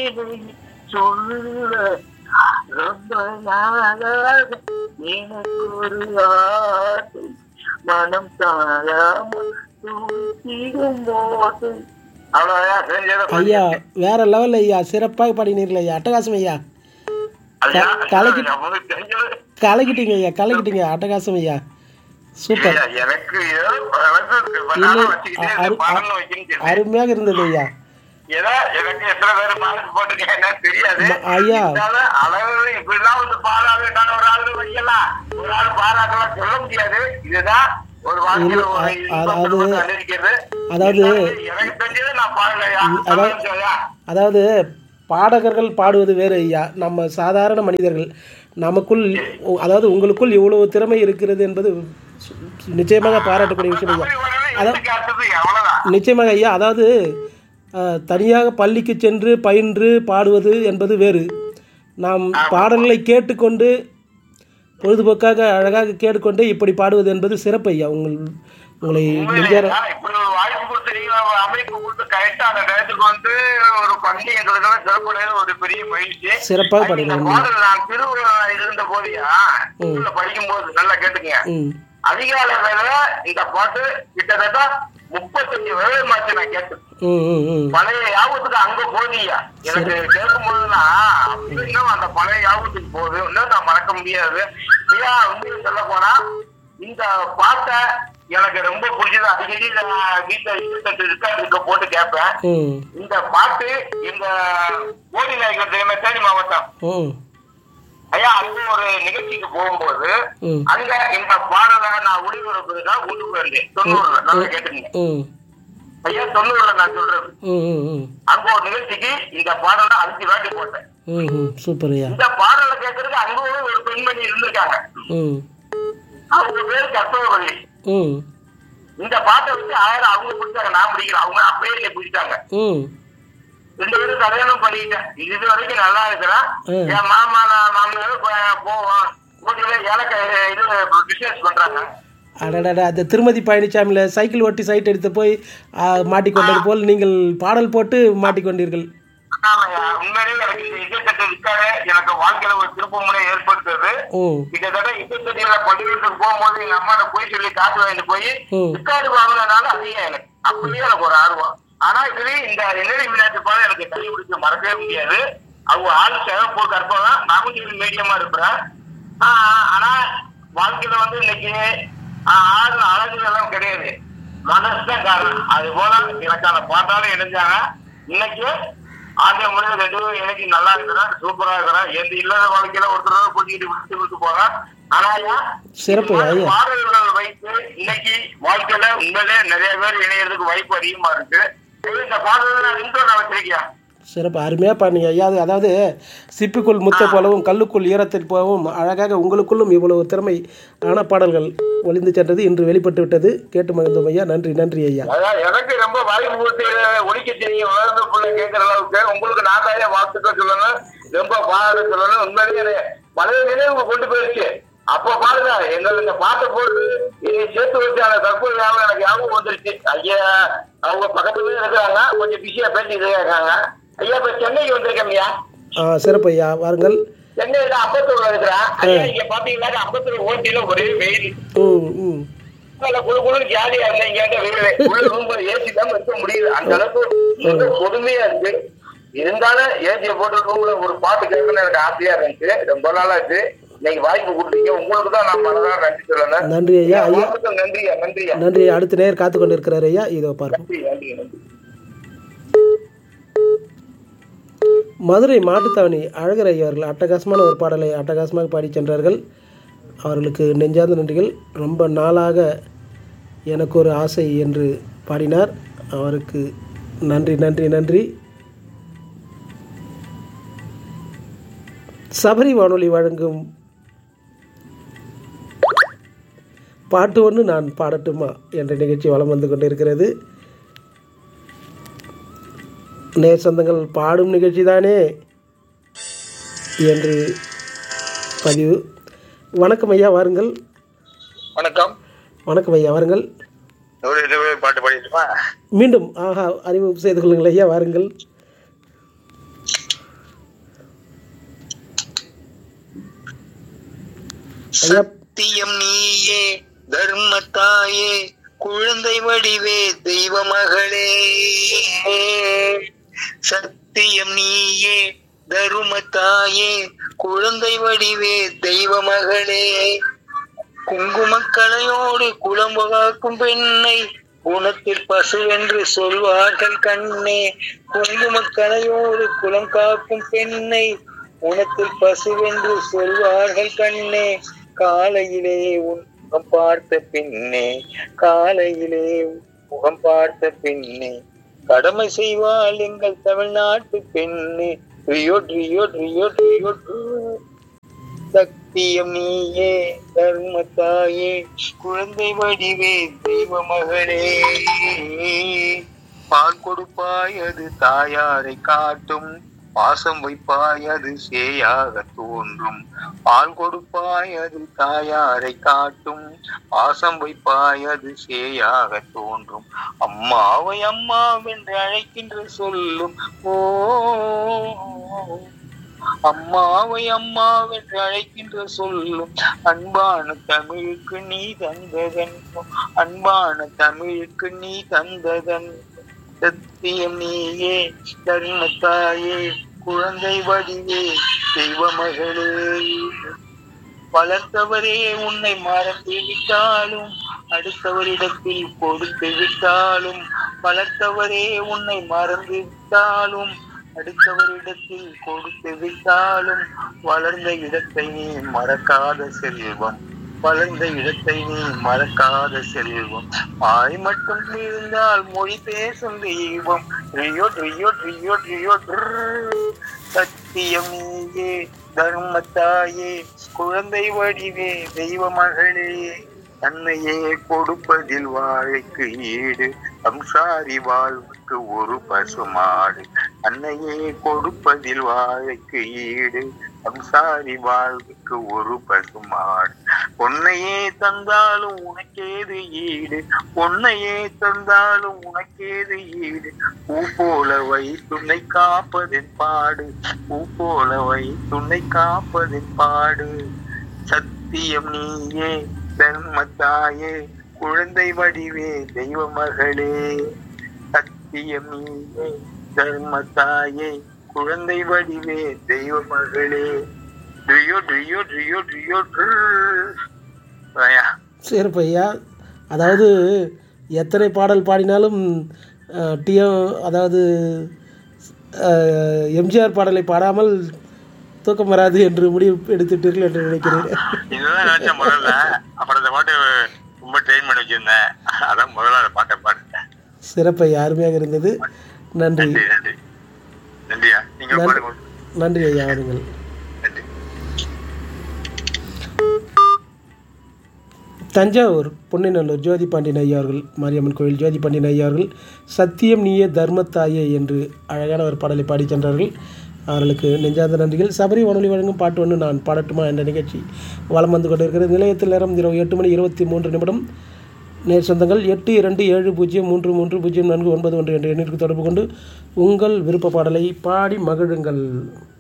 சொல்ல ரொம்ப நாளாக எனக்கு ஒரு ஆசை மனம் தாழாமல் தூக்கிடும் போது அவ்வளவுதான் செஞ்சது ஐயா வேற லெவல் ஐயா சிறப்பாக பாடினீர்கள் ஐயா அட்டகாசம் ஐயா ஐயா, கலக்கி- நமக்கு தெரிஞ்சது கலக்கிட்டீங்க ஐயா கலக்கிட்டீங்க அட்டகாசம் ஐயா சூப்பர் இல்லையா, எனக்கு ஏதோ எனக்கு ரொம்ப நாளா வச்சுக்கிட்டே அரு- இருந்த பாடல்னு வைக்கணும்னு சொன்னேன். அருமையாக இருந்தது ஐயா ஏதோ எனக்கு எத்தனை பேர் பாடல் போட்டிருக்கேன் என்னன்னு தெரியாது ம- ஐயா. இருந்தாலும் அளவு இப்படிலாம் வந்து பாடாதுட்டான ஒரு ஆளு வைக்கலாம் ஒரு ஆள் பாராட்டலாம் சொல்ல முடியாது இதுதான் ஒரு வாழ்க்கையில இல்ல, ஒரு அ- இன்பத்தை அதாவது- மட்டும் அனுபவிக்கிறது. அதாவது- இருந்தாலும் எனக்கு தெரிஞ்சது நான் பாடலையா அதாவது- சொல்லுங்க. அதாவது பாடகர்கள் பாடுவது வேறு ஐயா நம்ம சாதாரண மனிதர்கள் நமக்குள் உ- அதாவது உங்களுக்குள் இவ்வளவு திறமை இருக்கிறது என்பது சு- நிச்சயமாக பாராட்டக்கூடிய விஷயம் ஐயா அப்படி வரவே அதான் எடுத்துக்காட்டுது, அவ்வளவுதான் நிச்சயமாக ஐயா அதாவது அஹ், தனியாக பள்ளிக்கு சென்று பயின்று பாடுவது என்பது வேறு நாம் பாடல்களை கேட்டுக்கொண்டு பொழுதுபோக்காக அழகாக கேட்டுக்கொண்டு இப்படி பாடுவது என்பது சிறப்பு ஐயா உங்கள் உங்களை நெஞ்சார உண்மையிலேயா? இப்படி ஒரு வாய்ப்பு கொடுத்தீங்க ஒரு அமைப்பு கொடுத்து கரெக்டா அந்த நேரத்துக்கு வந்து ஒரு பள்ளி எங்களுக்கு சிறப்புடைய ஒரு பெரிய மகிழ்ச்சி சிறப்பாக அது இந்த பாடுங்கள் பாடல் நான் திருவிழா இருந்த போதியா ஸ்கூல்ல படிக்கும் போது நல்லா கேட்டுக்கங்க ம் அதிகாலை வேலை இந்த பாட்டு கிட்டத்தட்ட முப்பத்தஞ்சு வருடமாச்சு நான் கேட்டு ம் ம் ம் பழைய யாபத்துக்கு அங்க போதியா எனக்கு கேட்கும் போதுலாம் அப்படின்னும் அந்த பழைய யாபத்துக்கு போகுது இன்னும் நான் மறக்க முடியாது ஏன் உண்மையை சொல்ல போனா இந்த பாட்டை எனக்கு ரொம்ப பிடிச்சது அடிக்கடி நான் வீட்டுல இருபத்தெட்டு இருக்கா இருக்க போட்டு கேட்பேன் ம் இந்த பாட்டு எங்க ஓடி நாயக்கர் தெரியுமா தேனி மாவட்டம் ம் ஐயா அங்க ஒரு நிகழ்ச்சிக்கு போகும்போது ம் அங்க இந்த பாடலை நான் ஒளிபரப்புறதுக்காக கொண்டு போயிருந்தேன் தொண்ணூறுல நல்லா கேட்டுங்க ம் ஐயா தொண்ணூறுல நான் சொல்றது ம் ம் ம் அங்க ஒரு நிகழ்ச்சிக்கு இந்த பாடலை அஞ்சு வாட்டி போட்டேன் ம் ம் சூப்பர் ஐயா இந்த பாடலை கேட்கறதுக்கு அங்க ஒரு பெண்மணி இருந்திருக்காங்க ம் அவங்க பேரு கற்பகவல்லி ம் இந்த பாட்டை வச்சு ஆயிரம் அவங்க பிடிச்சாங்க நான் பிடிக்கல அவங்க அப்படியே என்னை பிடிச்சாங்க ம் ரெண்டு பேரும் கல்யாணம் பண்ணிக்கிட்டேன் இது வரைக்கும் நல்லா இருக்கிறேன் ம். என் மாமா நான் மாமனார் போ- போவோம் வீட்டுல ஏலக்காய் இது பிசினஸ் பண்றாங்க அடடடா அந்த திருமதி பழனிசாமியில் சைக்கிள் ஓட்டி சைட் எடுத்து போய் ஆ, மாட்டிக்கொண்டது போல் நீங்கள் பாடல் போட்டு மாட்டிக்கொண்டீர்கள் ஆமாய்யா, உண்மையிலேயே எனக்கு இந்த இசைத்தட்டு இருக்காரு எனக்கு வாழ்க்கையில ஒரு திருப்பமுனை ஏற்படுத்துறது ஓ கிட்டத்தட்ட இசைத்தட்டியில பள்ளிக்கூடத்துக்கு போகும்போது எங்க அம்மாட்ட போய் சொல்லி காசு வாங்கிட்டு போய் ம். ரிக்கார்டு வாங்கினதுனால அதிகம் எனக்கு அப்படியே எனக்கு ஒரு ஆர்வம் ஆனா இதுல இந்த எண்ணெய் விளையாட்டு பாடம் எனக்கு கை பிடிச்சு மறக்கவே முடியாது அவங்க ஆள் சிறப்பு கற்பகம் நான் கொஞ்சம் மீடியமா இருப்பேன் ஆஹ் ஆனா வாழ்க்கையில வந்து இன்னைக்கு ஆஹ் ஆள் அழகு எல்லாம் கிடையாது மனசுதான் காரணம் அது போல எனக்கான பாட்டாலும் இணைஞ்சாங்க இன்னைக்கு ஆண்டிய முறை ரெண்டு பேரும் எனக்கு நல்லா இருக்கிறேன் சூப்பரா இருக்கிறேன் எந்த இல்லாத வாழ்க்கையில ஒருத்தர் பிடிச்சிட்டு விட்டு விட்டு போறேன் ஆனா ஐயா, சிறப்பு இந்த மாதிரி ஐயா. பாடல்கள் வைத்து இன்னைக்கு வாழ்க்கையில உண்மையிலே நிறைய பேர் இணையறதுக்கு வாய்ப்பு அதிகமா இருக்கு இந்த பாடல்கள் நான் இன்ட்ரோ நான் வச்சிருக்கியா சிறப்பு அருமையாக பாருங்க ஐயா அது அதாவது சிப்பிக்குள் முத்த போலவும் கல்லுக்குள் ஈரத்தில் போலவும் அழகாக உங்களுக்குள்ளும் இவ்வளவு திறமை ஆன பாடல்கள் ஒளிந்து சென்றது இன்று வெளிப்பட்டு விட்டது கேட்டு மகிழ்ந்தோம் ஐயா நன்றி நன்றி ஐயா அதான் எனக்கு ரொம்ப வாய்ப்பு கொடுத்து ஒழிக்க தெரியும் வளர்ந்த பிள்ளை கேட்கற அளவுக்கு உங்களுக்கு நான் தான் வாழ்த்துக்கள் சொல்லணும் ரொம்ப பாராட்ட சொல்லணும் உண்மையிலேயே பழைய நினைவு கொண்டு போயிருச்சு அப்ப பாருங்க எங்கள் இந்த பாட்டை போட்டு இதை சேர்த்து வச்சு அந்த தற்போது ஞாபகம் எனக்கு ஞாபகம் வந்துருச்சு ஐயா அவங்க பக்கத்துல இருக்கிறாங்க கொஞ்சம் பிஸியா பேசிட்டு இருக்காங்க ஐயா இப்ப சென்னைக்கு வந்திருக்கேன் ஐயா ஆ சிறப்பு ஐயா வாருங்கள் சென்னையில அம்பத்தூர்ல இருக்கிறேன் ஐயா இங்க பாத்தீங்கன்னா அம்பத்தூர் ஓட்டில ஒரே வெயில் ம் ம் நல்ல குழு குழு ஜாலியா இருந்தேன் இங்க இருக்க வெயிலு உள்ள ரூம்ல ஏசி தான் இருக்க முடியுது அந்த அளவுக்கு ரொம்ப கொடுமையா இருக்கு இருந்தாலும் ஏசியை போட்டு ரூம்ல ஒரு பாட்டு கேட்கணும்னு எனக்கு ஆசையா இருந்துச்சு ரொம்ப நாளாச்சு இன்னைக்கு வாய்ப்பு கொடுத்தீங்க உங்களுக்கு தான் நான் மனதார நன்றி சொல்லணும் நன்றி ஐயா ஐயா வாழ்த்துக்கள் நன்றியா நன்றியா நன்றி அடுத்த நேர் காத்து கொண்டு இருக்கிறார் ஐயா இதோ பார்ப்போம் நன்றி நன்றி நன்றி மதுரை மாட்டுத்தாவணி அழகர் ஐயா அவர்கள் அட்டகாசமான ஒரு பாடலை அட்டகாசமாக பாடி சென்றார்கள் அவர்களுக்கு நெஞ்சார்ந்த நன்றிகள் ரொம்ப நாளாக எனக்கு ஒரு ஆசை என்று பாடினார் அவருக்கு நன்றி நன்றி நன்றி சபரி வானொலி வழங்கும் பாட்டு ஒன்று நான் பாடட்டுமா என்ற நிகழ்ச்சி வலம் வந்து கொண்டிருக்கிறது நேர் சொந்தங்கள் பாடும் நிகழ்ச்சி தானே என்று பதிவு வணக்கம் ஐயா வாருங்கள் வணக்கம் வணக்கம் ஐயா வாருங்கள் ஒரு இது பாட்டு பாடிட்டுமா மீண்டும் ஆஹா அறிமுகம் செய்து கொள்ளுங்கள் ஐயா வாருங்கள் ஐயா சத்தியம் நீயே தர்மத்தாயே குழந்தை வடிவே தெய்வ மகளே சத்தியம் நீயே தருமத்தாயே குழந்தை வடிவே தெய்வ மகளே குங்குமக்கலையோடு குளம்பு காக்கும் பெண்ணை குணத்தில் பசு என்று சொல்வார்கள் கண்ணே குங்குமக்கலையோடு குளம் காக்கும் பெண்ணை குணத்தில் பசுவென்று சொல்வார்கள் கண்ணே காலையிலே உன் முகம் பார்த்த பின்னே காலையிலே உன் முகம் பார்த்த பின்னே கடமை செய்வாள் எங்கள் தமிழ்நாட்டு பெண்ணு ரியோ ரியோ ரியோ ரியோ சத்தியம் நீயே தர்மத்தாயே குழந்தை வடிவே தெய்வ மகளே பால் கொடுப்பாய் அது தாயாரை காட்டும் பாசம் வைப்பாய் அது சேயாக தோன்றும் பால் கொடுப்பாய் அது தாயாரை காட்டும் பாசம் வைப்பாய் அது சேயாக தோன்றும் அம்மாவை அம்மாவென்று அழைக்கின்ற சொல்லும் ஓ அம்மாவை அம்மாவென்று அழைக்கின்ற சொல்லும் அன்பான தமிழுக்கு நீ தந்ததன் அன்பான தமிழுக்கு நீ தந்ததன் சத்தியம் நீயே தர்மத்தாயே குழந்தை வடிவே தெய்வ மகளே வளர்த்தவரே உன்னை மறந்து விட்டாலும் அடுத்தவரிடத்தில் கொடுத்து விட்டாலும் வளர்த்தவரே உன்னை மறந்து விட்டாலும் அடுத்தவரிடத்தில் கொடுத்து விட்டாலும் வளர்ந்த இடத்தை நீ மறக்காத செல்வம் வளர்ந்த இடத்தை நீ மறக்காத செல்வம் வாய் மட்டும் இருந்தால் மொழி பேசும் தெய்வம் ரியோ ரியோ ரியோ ரியோ சத்தியம் நீயே தர்மத்தாயே குழந்தை வடிவே தெய்வ மகளே தன்னையே கொடுப்பதில் வாழைக்கு ஈடு சம்சாரி வாழ்வுக்கு ஒரு பசுமாடு அன்னையே கொடுப்பதில் வாழைக்கு ஈடு சம்சாரி வாழ்வுக்கு ஒரு பசுமாடு பொன்னையே தந்தாலும் உனக்கேது ஈடு பொன்னையே தந்தாலும் உனக்கேது ஈடு பூ போல வை துணை காப்பதின் பாடு பூ போல வை துணை காப்பதின் பாடு சத்தியம் நீயே தர்மத்தாயே குழந்தை வடிவே தெய்வ மகளே சத்தியம் நீயே தர்மத்தாயே குழந்தை வடிவே தெய்வ மகளே ட்ரியோ ட்ரியோ ட்ரியோ ட்ரியோ சிறப்பு ஐயா அதாவது எத்தனை பாடல் பாடினாலும் டிஎம் அதாவது அஹ், எம்ஜிஆர் பாடலை பாடாமல் தூக்கம் வராது என்று முடிவு எடுத்துட்டீர்கள் என்று நினைக்கிறேன் இதுதான் நினைச்சேன் முதல்ல அப்புறம் இந்த பாட்டு ரொம்ப ட்ரெயின் பண்ணி வச்சிருந்தேன் அதான் முதல்ல அந்த பாட்டை பாடிட்டேன் சிறப்பு ஐயா அருமையாக இருந்தது நன்றி நன்றி நன்றி நன்றியா நீங்க பாடுங்க நன்றி ஐயா அவர்கள் நன்றி தஞ்சாவூர் பொன்னிநல்லூர் ஜோதி பாண்டியன் ஐயா அவர்கள் மாரியம்மன் கோயில் ஜோதி பாண்டியன் ஐயா அவர்கள் சத்தியம் நீயே தர்மத்தாயே என்று அழகான ஒரு பாடலை பாடி சென்றார்கள் அவர்களுக்கு நெஞ்சார்ந்த நன்றிகள் சபரி வானொலி வழங்கும் பாட்டு ஒன்று நான் பாடட்டுமா என்ற நிகழ்ச்சி வலம் வந்து கொண்டிருக்கிறது நிலையத்தில் நேரம் இரவு எட்டு மணி இருபத்தி மூன்று நிமிடம் நேர் சொந்தங்கள் எட்டு இரண்டு ஏழு பூஜ்ஜியம் மூன்று மூன்று பூஜ்ஜியம் நான்கு ஒன்பது ஒன்று என்ற எண்ணிற்கு தொடர்பு கொண்டு உங்கள் விருப்ப பாடலை பாடி மகிழுங்கள்